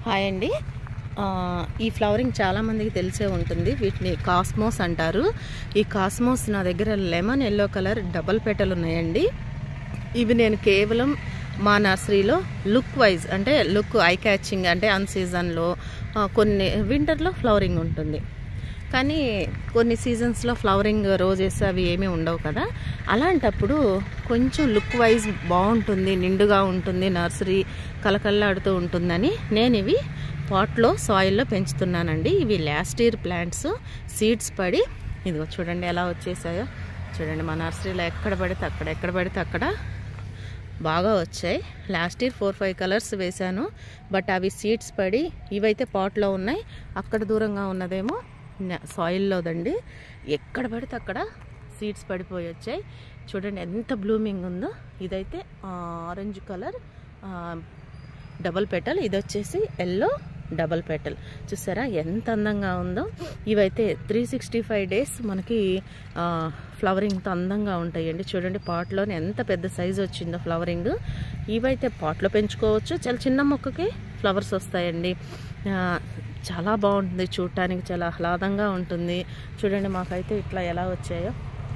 hi అండి ఆ, ఈ ఫ్లవరింగ్ చాలామందికి తెలిసే ఉంటుంది వీటిని కాస్మోస్ అంటారు ఈ కాస్మోస్ నా దగ్గర lemon yellow colour double petal ఉన్నాయండి ఇవి నేను కేవలం మా నర్సరీలో లుక్ వైజ్ అంటే లుక్ ఐ క్యాచింగ్ అంటే అన్ సీజన్లో కొన్ని వింటర్లో ఫ్లవరింగ్ ఉంటుంది కానీ కొన్ని సీజన్స్లో ఫ్లవరింగ్ రోజెస్ అవి ఏమీ ఉండవు కదా అలాంటప్పుడు కొంచెం లుక్ వైజ్ బాగుంటుంది నిండుగా ఉంటుంది నర్సరీ కలకల్లాడుతూ ఉంటుందని నేను ఇవి పాట్లో సాయిల్లో పెంచుతున్నానండి ఇవి లాస్ట్ ఇయర్ ప్లాంట్స్ సీడ్స్ పడి ఇదిగో చూడండి ఎలా వచ్చేసాయో చూడండి మా నర్సరీలో ఎక్కడ పడితే అక్కడ ఎక్కడ పడితే అక్కడ బాగా వచ్చాయి last year four five colours వేశాను బట్ అవి సీడ్స్ పడి ఇవైతే పాట్లో ఉన్నాయి అక్కడ దూరంగా ఉన్నదేమో న- సాయిల్లోదండి ఎక్కడ పడితే అక్కడ సీడ్స్ పడిపోయి వచ్చాయి చూడండి ఎంత బ్లూమింగ్ ఉందో ఇదైతే ఆరెంజ్ కలర్ డబల్ పెటల్ ఇది వచ్చేసి ఎల్లో డబల్ పెటల్ చూసారా ఎంత అందంగా ఉందో ఇవైతే త్రీ సిక్స్టీ ఫైవ్ డేస్ మనకి ఫ్లవరింగ్తో అందంగా ఉంటాయండి చూడండి పాట్లోనే ఎంత పెద్ద సైజు వచ్చిందో ఫ్లవరింగ్ ఇవైతే పాట్లో పెంచుకోవచ్చు చాలా చిన్న మొక్కకి ఫ్లవర్స్ వస్తాయండి ఆ, చాలా బాగుంటుంది చూడటానికి చాలా ఆహ్లాదంగా ఉంటుంది చూడండి మాకైతే ఇట్లా ఎలా వచ్చాయో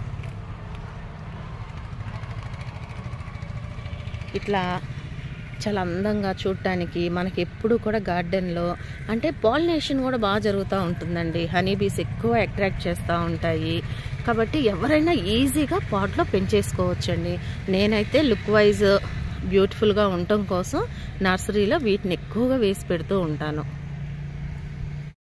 ఇట్లా చాలా అందంగా చూడటానికి మనకి ఎప్పుడు కూడా గార్డెన్లో అంటే పాలినేషన్ కూడా బాగా జరుగుతూ ఉంటుందండి హనీ బీస్ ఎక్కువ అట్రాక్ట్ చేస్తూ ఉంటాయి కాబట్టి ఎవరైనా ఈజీగా పాట్లో పెంచేసుకోవచ్చండి నేనైతే లుక్ వైజ్ బ్యూటిఫుల్గా ఉండటం కోసం నర్సరీలో వీటిని ఎక్కువగా వేసి పెడుతూ ఉంటాను